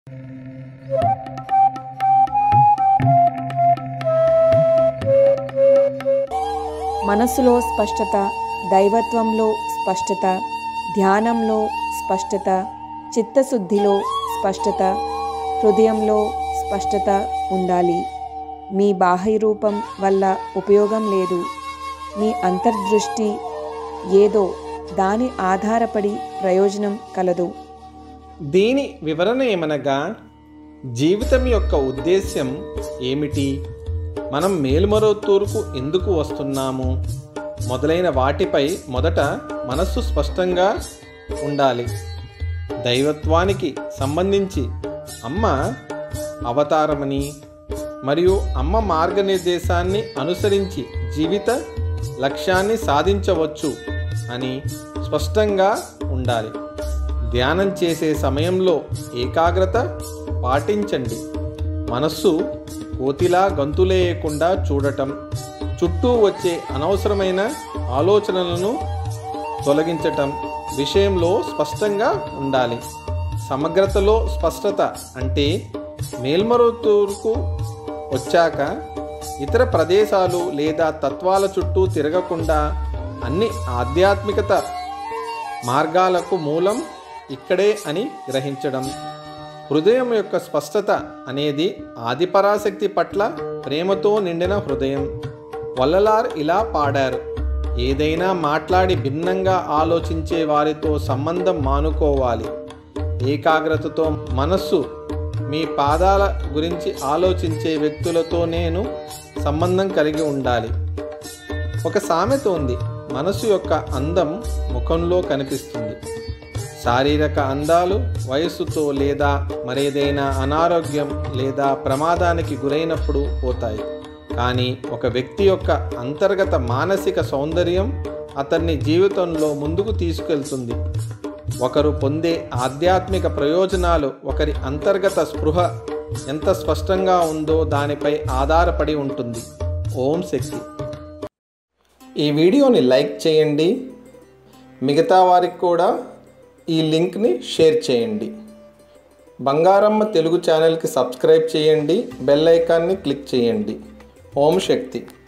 మనస్సులో స్పష్టత దైవత్వంలో స్పష్టత ధ్యానంలో స్పష్టత చిత్తశుద్ధిలో స్పష్టత హృదయంలో స్పష్టత ఉండాలి మీ బాహ్య రూపం వల్ల ఉపయోగం లేదు మీ అంతర్దృష్టి ఏదో దాని ఆధారపడి ప్రయోజనం కలదు దీని వివరణ ఏమనగా జీవితం యొక్క ఉద్దేశ్యం ఏమిటి మనం మేలుమరోత్తూరుకు ఎందుకు వస్తున్నాము మొదలైన వాటిపై మొదట మనస్సు స్పష్టంగా ఉండాలి దైవత్వానికి సంబంధించి అమ్మ అవతారమని మరియు అమ్మ మార్గనిర్దేశాన్ని అనుసరించి జీవిత లక్ష్యాన్ని సాధించవచ్చు అని స్పష్టంగా ఉండాలి ధ్యానం చేసే సమయంలో ఏకాగ్రత పాటించండి మనస్సు కోతిలా గంతులేయకుండా చూడటం చుట్టూ వచ్చే అనవసరమైన ఆలోచనలను తొలగించటం విషయంలో స్పష్టంగా ఉండాలి సమగ్రతలో స్పష్టత అంటే మేల్మరుతూరుకు వచ్చాక ఇతర ప్రదేశాలు లేదా తత్వాల చుట్టూ తిరగకుండా అన్ని ఆధ్యాత్మికత మార్గాలకు మూలం ఇక్కడే అని గ్రహించడం హృదయం యొక్క స్పష్టత అనేది ఆదిపరాశక్తి పట్ల ప్రేమతో నిండిన హృదయం వల్లలార్ ఇలా పాడారు ఏదైనా మాట్లాడి భిన్నంగా ఆలోచించే వారితో సంబంధం మానుకోవాలి ఏకాగ్రతతో మనస్సు మీ పాదాల గురించి ఆలోచించే వ్యక్తులతో నేను సంబంధం కలిగి ఉండాలి ఒక సామెత ఉంది మనసు యొక్క అందం ముఖంలో కనిపిస్తుంది శారీరక అందాలు వయస్సుతో లేదా మరేదైనా అనారోగ్యం లేదా ప్రమాదానికి గురైనప్పుడు పోతాయి కానీ ఒక వ్యక్తి యొక్క అంతర్గత మానసిక సౌందర్యం అతన్ని జీవితంలో ముందుకు తీసుకెళ్తుంది ఒకరు పొందే ఆధ్యాత్మిక ప్రయోజనాలు ఒకరి అంతర్గత స్పృహ ఎంత స్పష్టంగా ఉందో దానిపై ఆధారపడి ఉంటుంది ఓం శక్తి ఈ వీడియోని లైక్ చేయండి మిగతా వారికి కూడా ఈ లింక్ని షేర్ చేయండి బంగారమ్మ తెలుగు ఛానల్కి సబ్స్క్రైబ్ చేయండి బెల్ ఐకాన్ని క్లిక్ చేయండి ఓం శక్తి